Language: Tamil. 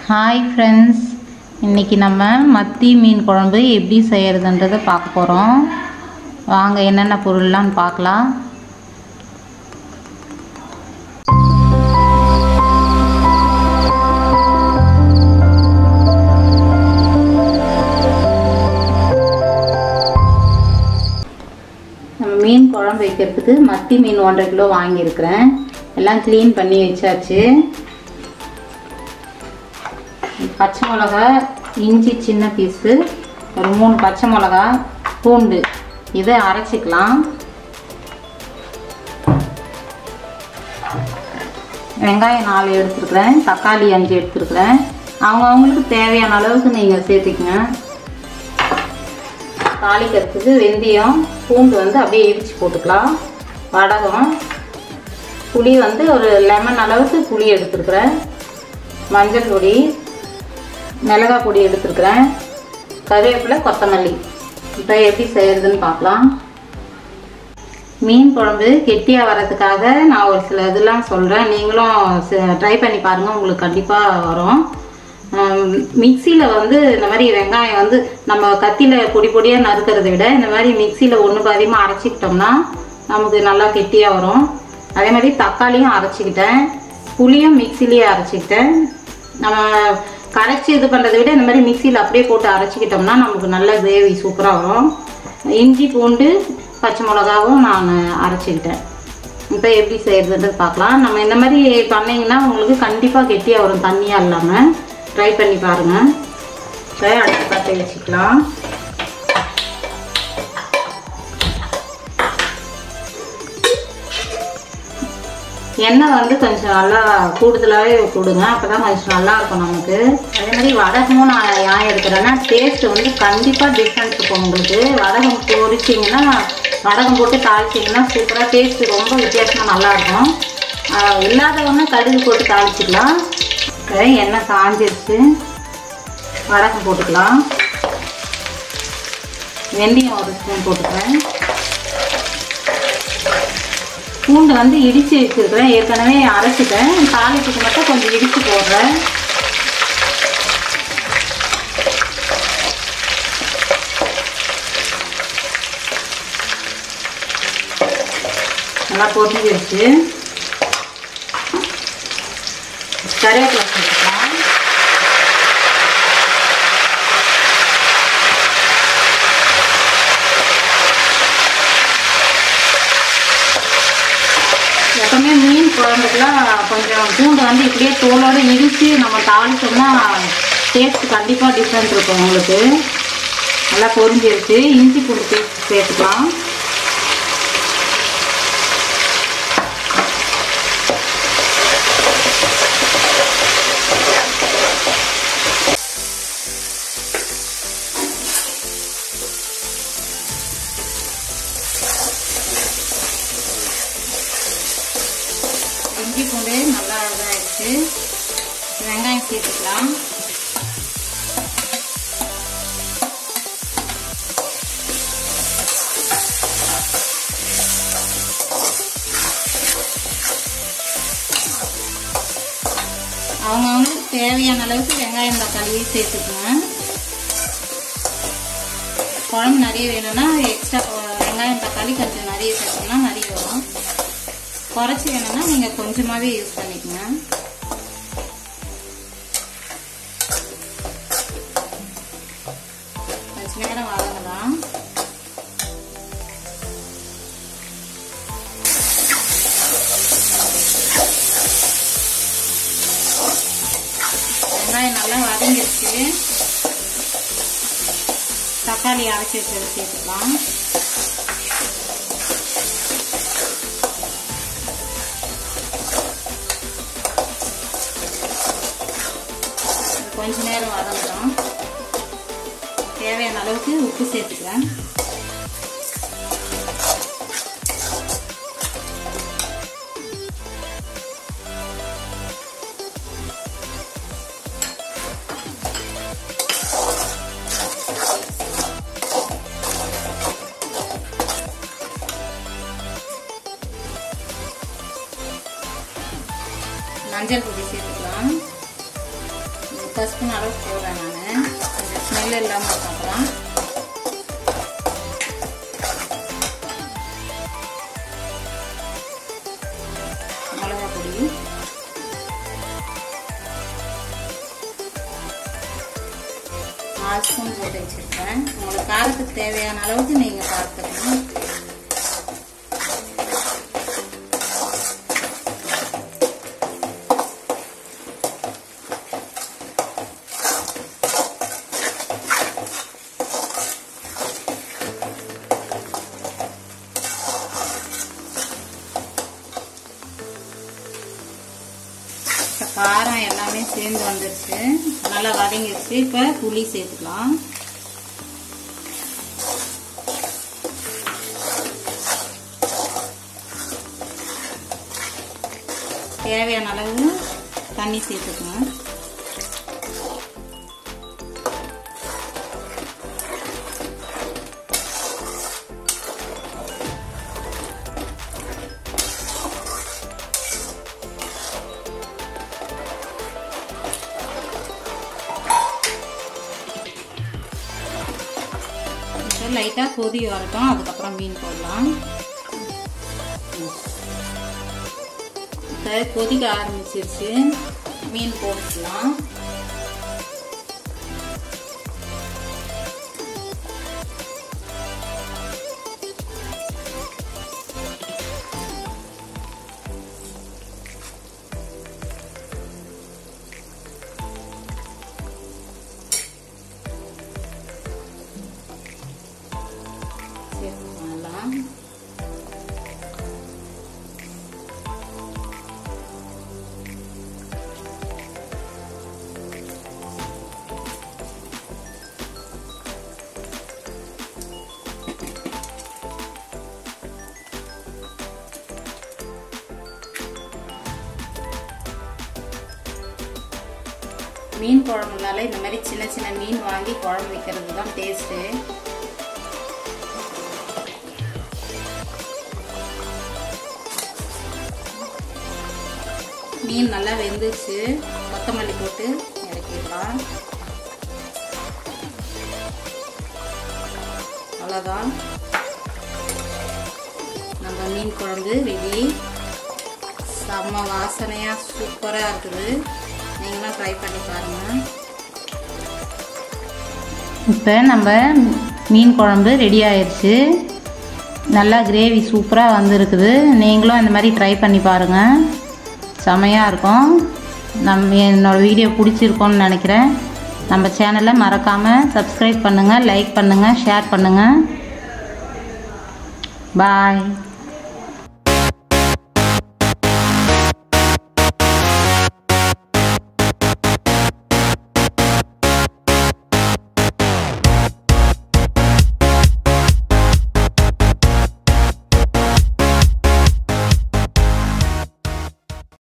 ஹாய் ஃப்ரெண்ட்ஸ் இன்றைக்கி நம்ம மத்தி மீன் குழம்பு எப்படி செய்கிறதுன்றதை பார்க்க போகிறோம் வாங்க என்னென்ன பொருள்லாம் பார்க்கலாம் நம்ம மீன் குழம்பு வைக்கிறதுக்கு மத்தி மீன் ஒன்றரை கிலோ வாங்கியிருக்கிறேன் எல்லாம் க்ளீன் பண்ணி வச்சாச்சு பச்சை மிளகா இஞ்சி சின்ன பீஸு ஒரு மூணு பச்சை மிளகா பூண்டு இதை அரைச்சிக்கலாம் வெங்காயம் நாலு எடுத்துருக்குறேன் தக்காளி அஞ்சு எடுத்துருக்குறேன் அவங்கவுங்களுக்கு தேவையான அளவுக்கு நீங்கள் சேர்த்துக்கங்க தாளிக்கிறதுக்கு வெந்தயம் பூண்டு வந்து அப்படியே இடித்து போட்டுக்கலாம் வடகம் புளி வந்து ஒரு லெமன் அளவுக்கு புளி எடுத்துருக்குறேன் மஞ்சள் பொடி மிளகாய் பொடி எடுத்துருக்குறேன் கருவேப்பிலை கொத்தமல்லி இப்போ எப்படி செய்கிறதுன்னு பார்க்கலாம் மீன் குழம்பு கெட்டியாக வர்றதுக்காக நான் ஒரு சில இதெல்லாம் சொல்கிறேன் நீங்களும் ட்ரை பண்ணி பாருங்கள் உங்களுக்கு கண்டிப்பாக வரும் மிக்சியில் வந்து இந்த மாதிரி வெங்காயம் வந்து நம்ம கத்தியில் பொடி பொடியாக நறுக்கிறத விட இந்த மாதிரி மிக்சியில் ஒன்று பாதியமாக அரைச்சிக்கிட்டோம்னா நமக்கு நல்லா கெட்டியாக வரும் அதே மாதிரி தக்காளியும் அரைச்சிக்கிட்டேன் புளியும் மிக்சிலேயே அரைச்சிக்கிட்டேன் நம்ம கரைச்சி இது பண்ணுறதை விட இந்த மாதிரி மிக்சியில் அப்படியே போட்டு அரைச்சிக்கிட்டோம்னா நமக்கு நல்ல கிரேவி சூப்பராக வரும் இஞ்சி பூண்டு பச்சை மிளகாவும் நான் அரைச்சிக்கிட்டேன் இப்போ எப்படி செய்கிறதுன்றது பார்க்கலாம் நம்ம இந்த மாதிரி பண்ணிங்கன்னா உங்களுக்கு கண்டிப்பாக கெட்டியாக வரும் தண்ணியாக இல்லாமல் ட்ரை பண்ணி பாருங்கள் இப்போ அடுத்து பற்ற வச்சுக்கலாம் எண்ணெய் வந்து கொஞ்சம் நல்லா கூடுதலாகவே கொடுங்க அப்போ தான் கொஞ்சம் நல்லா இருக்கும் நமக்கு அதே மாதிரி வடகமும் நான் ஏன் எடுக்கிறேன்னா டேஸ்ட் வந்து கண்டிப்பாக டிஃப்ரெண்ட் இருக்கும் உங்களுக்கு வடகம் பொரிச்சிங்கன்னா வடகம் போட்டு தாளிச்சிங்கன்னா சூப்பராக டேஸ்ட் ரொம்ப வித்தியாசமாக நல்லாயிருக்கும் இல்லாதவங்க கடுகு போட்டு தாளிச்சிக்கலாம் இப்போ எண்ணெய் காஞ்சிருச்சு வடகம் போட்டுக்கலாம் வெந்தயம் ஒரு ஸ்பூன் போட்டுக்கிறேன் பூண்டு வந்து இடித்து வச்சுருக்கிறேன் ஏற்கனவே அரைச்சிட்டேன் தாளிப்புக்கு மட்டும் கொஞ்சம் இடித்து போடுறேன் நல்லா பொரிஞ்சிருச்சு கருவேப்பிலை சேர்த்துக்கலாம் எப்பவுமே மீன் குழம்புக்குலாம் கொஞ்சம் பூண்டு வந்து இப்படியே தோலோடு இடித்து நம்ம தாளிச்சோம்னா டேஸ்ட் கண்டிப்பாக டிஃப்ரெண்ட் இருக்கும் உங்களுக்கு நல்லா பொரிஞ்சிருச்சு இஞ்சி பூண்டு பேஸ்ட் சேர்த்துக்கலாம் இஞ்சி பூண்டு நல்லா இதாகிடுச்சு வெங்காயம் சேர்த்துக்கலாம் அவங்கவுங்களுக்கு தேவையான அளவுக்கு வெங்காயம் தக்காளியே சேர்த்துக்குவேன் குழம்பு நிறைய வேணும்னா எக்ஸ்ட்ரா வெங்காயம் தக்காளி கொஞ்சம் நிறைய சேர்த்தோம்னா நிறைய வரும் குறைச்சி வேணும்னா நீங்கள் கொஞ்சமாகவே யூஸ் பண்ணிக்கோங்க கொஞ்ச நேரம் வதங்கலாம் வெங்காயம் நல்லா வதங்கிடுச்சு தக்காளி அரைச்சி வச்சதை சேர்த்துக்கலாம் கொஞ்ச நேரம் வதங்கலாம் தேவையான அளவுக்கு உப்பு சேர்த்துக்கிறேன் மஞ்சள் பொடி சேர்த்துக்கலாம் முக்கால் ஸ்பூன் அளவு போடுறேன் நான் கொஞ்சம் ஸ்மெல் இல்லாமல் இருக்கும் அப்புறம் மிளகா பொடி நாலு ஸ்பூன் போட்டு வச்சுருக்கேன் உங்களுக்கு காரத்துக்கு தேவையான அளவுக்கு நீங்கள் பார்த்துக்கணும் இப்போ காரம் எல்லாமே சேர்ந்து வந்துருச்சு நல்லா வதங்கிருச்சு இப்போ புளி சேர்த்துக்கலாம் தேவையான அளவு தண்ணி சேர்த்துக்கணும் லைட்டாக கொதி வரட்டும் அதுக்கப்புறம் மீன் போடலாம் இப்போ கொதிக்க ஆரம்பிச்சிருச்சு மீன் போட்டுக்கலாம் சேர்த்துக்கலாம் மீன் குழம்புனால இந்த மாதிரி சின்ன சின்ன மீன் வாங்கி குழம்பு வைக்கிறது தான் டேஸ்ட்டு மீன் நல்லா வெந்துச்சு கொத்தமல்லி போட்டு இறக்கிடலாம் அவ்வளோதான் நம்ம மீன் குழம்பு ரெடி செம்ம வாசனையாக சூப்பராக இருக்குது நீங்களும் ட்ரை பண்ணி பாருங்கள் இப்போ நம்ம மீன் குழம்பு ரெடி ஆயிடுச்சு நல்லா கிரேவி சூப்பராக வந்திருக்குது நீங்களும் இந்த மாதிரி ட்ரை பண்ணி பாருங்கள் செமையாக இருக்கும் நம்ம என்னோடய வீடியோ பிடிச்சிருக்கோன்னு நினைக்கிறேன் நம்ம சேனலை மறக்காமல் சப்ஸ்கிரைப் பண்ணுங்கள் லைக் பண்ணுங்கள் ஷேர் பண்ணுங்கள் பாய்